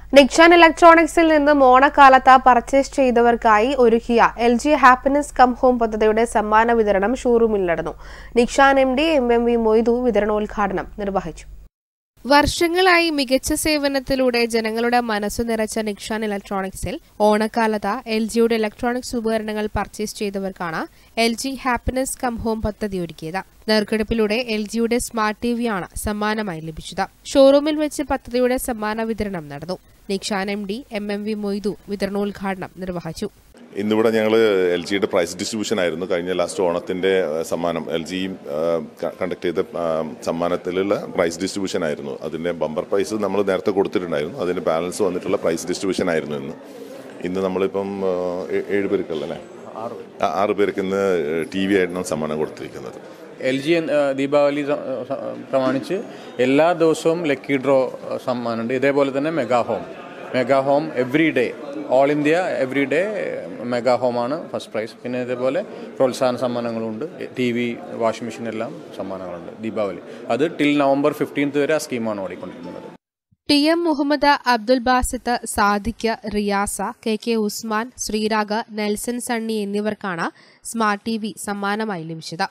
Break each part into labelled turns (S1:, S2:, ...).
S1: നിക്ഷാൻ ഇലക്ട്രോണിക്സിൽ നിന്നും ഓണക്കാലത്ത് പർച്ചേസ് ചെയ്തവർക്കായി ഒരുക്കിയ L G happiness come home പദ്ധതിയുടെ സമ്മാന വിതരണം ഷോറൂമിൽ നടന്നു Nikshan M D M M V Moidu വിതരണോദ്ഘാടനം നിർവഹിച്ചു വർഷങ്ങളായി മികച്ച സേവനത്തിലൂടെ ജനങ്ങളുടെ മനസ്സു നിറച്ച നിക്ഷാൻ ഇലക്ട്രോണിക്സിൽ ഓണക്കാലത്ത് എൽ ജിയുടെ ഇലക്ട്രോണിക്സ് ഉപകരണങ്ങൾ പർച്ചേസ് ചെയ്തവർക്കാണ് L G happiness come home പദ്ധതി ഒരുക്കിയത് നറുക്കെടുപ്പിലൂടെ എൽ ജിയുടെ സ്മാർട്ട് ടി വിയാണ് സമ്മാനമായി ലഭിച്ചത് ഷോറൂമിൽ വെച്ച് പദ്ധതിയുടെ സമ്മാന വിതരണം നടന്നു Nikshan M D M M V Moidu വിതരണോദ്ഘാടനം നിർവഹിച്ചു
S2: ഇന്നിവിടെ ഞങ്ങൾ എൽ ജിയുടെ പ്രൈസ് ഡിസ്ട്രിബ്യൂഷൻ ആയിരുന്നു കഴിഞ്ഞ ലാസ്റ്റ് ഓണത്തിന്റെ ഏഹ്, സമ്മാനം എൽ ജി കണ്ടക്ട് ചെയ്ത ആ, സമ്മാനത്തിലുള്ള പ്രൈസ് ഡിസ്ട്രിബ്യൂഷൻ ആയിരുന്നു അതിന്റെ ബമ്പർ പ്രൈസ് നമ്മൾ നേരത്തെ കൊടുത്തിട്ടുണ്ടായിരുന്നു അതിന്റെ ബാലൻസ് വന്നിട്ടുള്ള പ്രൈസ് ഡിസ്ട്രിബ്യൂഷൻ ആയിരുന്നു ഇന്ന് ഇന്ന് നമ്മളിപ്പം ആ, ഏ- ഏഴ് പേർക്കല്ലേ ആ, ആറ് പേർക്ക് ഇന്ന് ടി വി ആയിട്ടാണ് സമ്മാനം കൊടുത്തിരിക്കുന്നത്
S3: എൽ ജി ദീപാവലി സ- സ- പ്രമാണിച്ച് എല്ലാ ദിവസവും ലക്കി ഡ്രോ സമ്മാനമുണ്ട് ഇതേപോലെ തന്നെ mega home mega home every day all India every day mega ഹോമാണ് ഫസ്റ്റ് പ്രൈസ് പിന്നെ ഇതേപോലെ പ്രോത്സാഹന സമ്മാനങ്ങളുണ്ട് ടി വി വാഷിംഗ് മെഷീൻ എല്ലാം സമ്മാനങ്ങളുണ്ട് ദീപാവലി അത് ടിൽ നവംബർ ഫിഫ്റ്റീൻത്ത് വരെ ആ സ്കീമാണ് ഓടിക്കൊണ്ടിരിക്കുന്നത്
S1: T M Muhammad Abdul Basith Sadiq Riyas K K Usman Sreerag Nelson Sunny എന്നിവർക്കാണ് സ്മാർട്ട് ടി വി സമ്മാനമായി ലഭിച്ചത്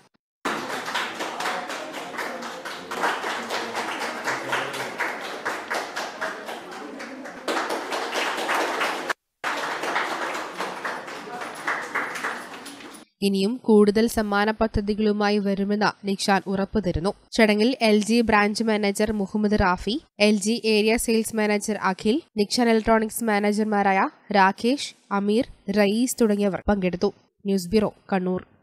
S1: ഇനിയും കൂടുതൽ സമ്മാന പദ്ധതികളുമായി വരുമെന്ന് നിക്ഷാൻ ഉറപ്പു തരുന്നു ചടങ്ങിൽ L G branch manager Muhammad Rafi L G area sales manager Akhil Nikshan electronics മാനേജർമാരായ രാകേഷ് അമീർ റയീസ് തുടങ്ങിയവർ പങ്കെടുത്തു ന്യൂസ് ബ്യൂറോ കണ്ണൂർ